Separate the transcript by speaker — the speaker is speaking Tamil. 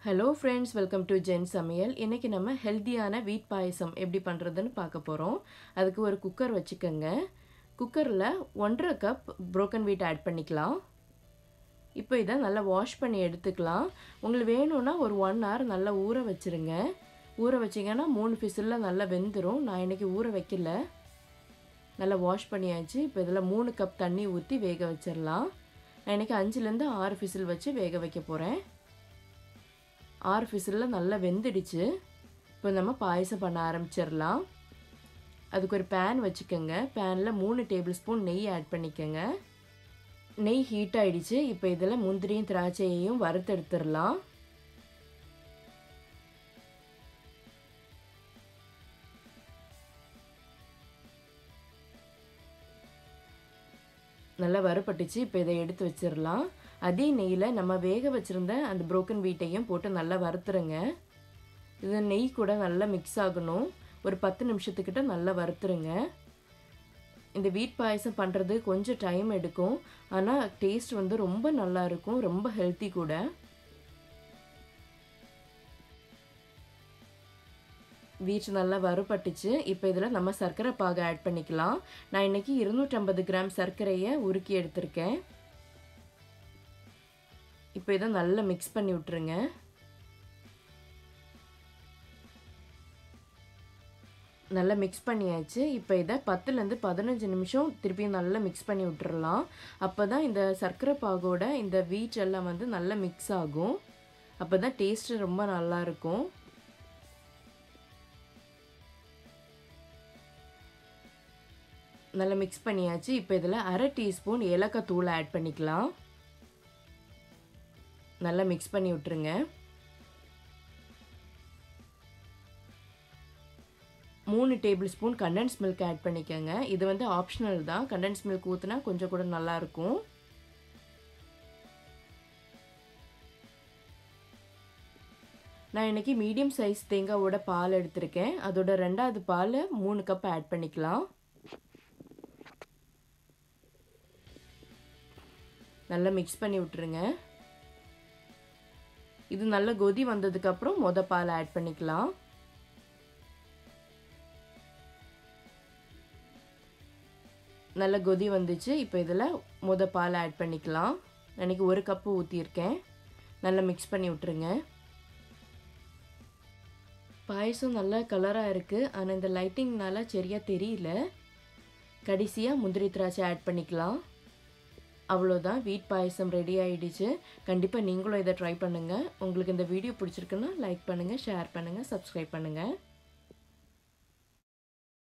Speaker 1: ஹலோ ஃப்ரெண்ட்ஸ் வெல்கம் டு ஜென் சமையல் இன்றைக்கி நம்ம ஹெல்த்தியான வீட் பாயசம் எப்படி பண்ணுறதுன்னு பார்க்க போகிறோம் அதுக்கு ஒரு குக்கர் வச்சுக்கோங்க குக்கரில் ஒன்றரை கப் புரோக்கன் வீட் ஆட் பண்ணிக்கலாம் இப்போ இதை நல்லா வாஷ் பண்ணி எடுத்துக்கலாம் உங்களுக்கு வேணும்னா ஒரு ஒன் ஹவர் நல்லா ஊற வச்சுருங்க ஊற வச்சிங்கன்னா மூணு ஃபிசிலில் நல்லா வெந்துடும் நான் இன்றைக்கி ஊற வைக்கல நல்லா வாஷ் பண்ணியாச்சு இப்போ இதில் மூணு கப் தண்ணி ஊற்றி வேக வச்சிடலாம் நான் இன்றைக்கி அஞ்சுலேருந்து ஆறு ஃபிசில் வச்சு வேக வைக்க போகிறேன் ஆறு ஃபிசிலில் நல்லா வெந்துடுச்சு இப்போ நம்ம பாயசம் பண்ண ஆரம்பிச்சிடலாம் அதுக்கு ஒரு பேன் வச்சுக்கோங்க பேனில் மூணு டேபிள் ஸ்பூன் நெய் ஆட் பண்ணிக்கோங்க நெய் ஹீட் ஆகிடுச்சு இப்போ இதில் முந்திரியும் திராட்சையையும் வறுத்தெடுத்துடலாம் நல்லா வறுப்பட்டுச்சு இப்போ இதை எடுத்து வச்சிடலாம் அதே நெய்யில் நம்ம வேக வச்சுருந்த அந்த புரோக்கன் வீட்டையும் போட்டு நல்லா வறுத்துருங்க இது நெய் கூட நல்லா மிக்ஸ் ஆகணும் ஒரு பத்து நிமிஷத்துக்கிட்ட நல்லா வறுத்துருங்க இந்த வீட் பாயசம் பண்ணுறது கொஞ்சம் டைம் எடுக்கும் ஆனால் டேஸ்ட் வந்து ரொம்ப நல்லா இருக்கும் ரொம்ப ஹெல்த்தி கூட வீட் நல்லா வறுபட்டுச்சு இப்போ இதில் நம்ம சர்க்கரை பாகு ஆட் பண்ணிக்கலாம் நான் இன்றைக்கி இருநூற்றம்பது கிராம் சர்க்கரையை உருக்கி எடுத்திருக்கேன் இப்போ இதை நல்லா மிக்ஸ் பண்ணி விட்டுருங்க நல்லா மிக்ஸ் பண்ணியாச்சு இப்போ இதை பத்துலேருந்து பதினஞ்சு நிமிஷம் திருப்பியும் நல்லா மிக்ஸ் பண்ணி விட்டுறலாம் அப்போ தான் இந்த சர்க்கரை பாகோட இந்த வீட் எல்லாம் வந்து நல்லா மிக்ஸ் ஆகும் அப்போ தான் டேஸ்ட்டு ரொம்ப நல்லாயிருக்கும் நல்லா மிக்ஸ் பண்ணியாச்சு இப்போ இதில் அரை டீஸ்பூன் ஏலக்காய் தூள் ஆட் பண்ணிக்கலாம் நல்லா மிக்ஸ் பண்ணி விட்டுருங்க மூணு tablespoon condensed milk add பண்ணிக்கோங்க இது வந்து ஆப்ஷனல் தான் கண்டென்ஸ் மில்க் ஊற்றுனா கொஞ்சம் கூட நல்லாயிருக்கும் நான் இன்றைக்கி மீடியம் சைஸ் தேங்காவோட பால் எடுத்திருக்கேன் அதோட ரெண்டாவது பால் மூணு கப் ஆட் பண்ணிக்கலாம் நல்லா மிக்ஸ் பண்ணி விட்டுருங்க இது நல்ல கொதி வந்ததுக்கப்புறம் மொத பால் ஆட் பண்ணிக்கலாம் நல்ல கொதி வந்துச்சு இப்போ இதில் மொத பால் ஆட் பண்ணிக்கலாம் அன்றைக்கி ஒரு கப்பு ஊற்றியிருக்கேன் நல்லா மிக்ஸ் பண்ணி விட்டுருங்க பாயசம் நல்லா கலராக இருக்குது ஆனால் இந்த லைட்டிங்னால சரியாக தெரியல கடைசியாக முந்திரி திராட்சை ஆட் பண்ணிக்கலாம் அவ்வளோதான் வீட் பாயசம் ரெடி ஆகிடுச்சு கண்டிப்பாக நீங்களும் இதை ட்ரை பண்ணுங்கள் உங்களுக்கு இந்த வீடியோ பிடிச்சிருக்குன்னா லைக் பண்ணுங்கள் ஷேர் பண்ணுங்கள் சப்ஸ்கிரைப் பண்ணுங்கள்